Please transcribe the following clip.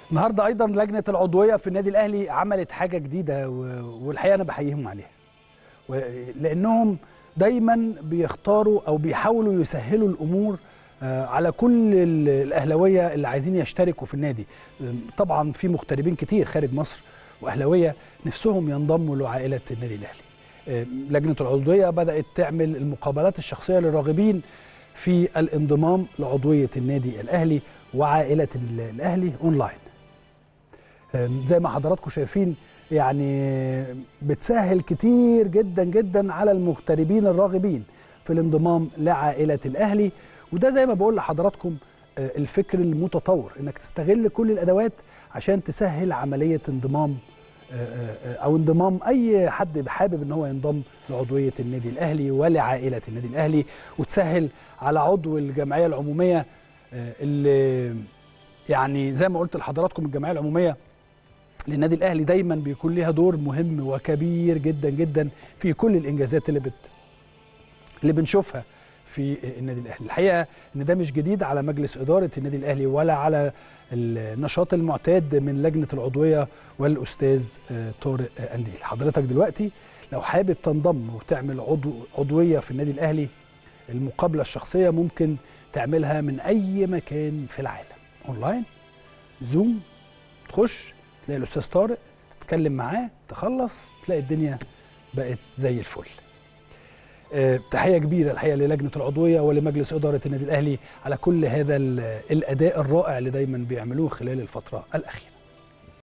النهارده ايضا لجنه العضويه في النادي الاهلي عملت حاجه جديده و- والحقيقه انا بحييهم عليها و- لانهم دايما بيختاروا او بيحاولوا يسهلوا الامور آه، على كل ال- الاهلاويه اللي عايزين يشتركوا في النادي آم، طبعا في مغتربين كتير خارج مصر واهلاويه نفسهم ينضموا لعائله النادي الاهلي آم، لجنه العضويه بدات تعمل المقابلات الشخصيه للراغبين في الانضمام لعضويه النادي الاهلي وعائله ال- الاهلي اونلاين آم، زي ما حضراتكم شايفين يعني بتسهل كتير جدا جدا على المغتربين الراغبين في الانضمام لعائله الاهلي وده زي ما بقول لحضراتكم آه، الفكر المتطور انك تستغل كل الادوات عشان تسهل عمليه انضمام آه، آه، او انضمام اي حد حابب ان هو ينضم لعضويه النادي الاهلي ولعائله النادي الاهلي وتسهل على عضو الجمعيه العموميه آه، اللي يعني زي ما قلت لحضراتكم الجمعيه العموميه للنادي الاهلي دايما بيكون ليها دور مهم وكبير جدا جدا في كل الانجازات اللي بت اللي بنشوفها في النادي الاهلي الحقيقه ان ده مش جديد على مجلس اداره النادي الاهلي ولا على النشاط المعتاد من لجنه العضويه والاستاذ آه، طارق آه، انديل حضرتك دلوقتي لو حابب تنضم وتعمل عضو عضويه في النادي الاهلي المقابله الشخصيه ممكن تعملها من اي مكان في العالم اونلاين زوم تخش تلاقي الاستاذ طارق تتكلم معاه تخلص تلاقي الدنيا بقت زي الفل آه، تحيه كبيره الحقيقه للجنه العضويه ولمجلس اداره النادي الاهلي على كل هذا ال- الاداء الرائع اللي دايما بيعملوه خلال الفتره الاخيره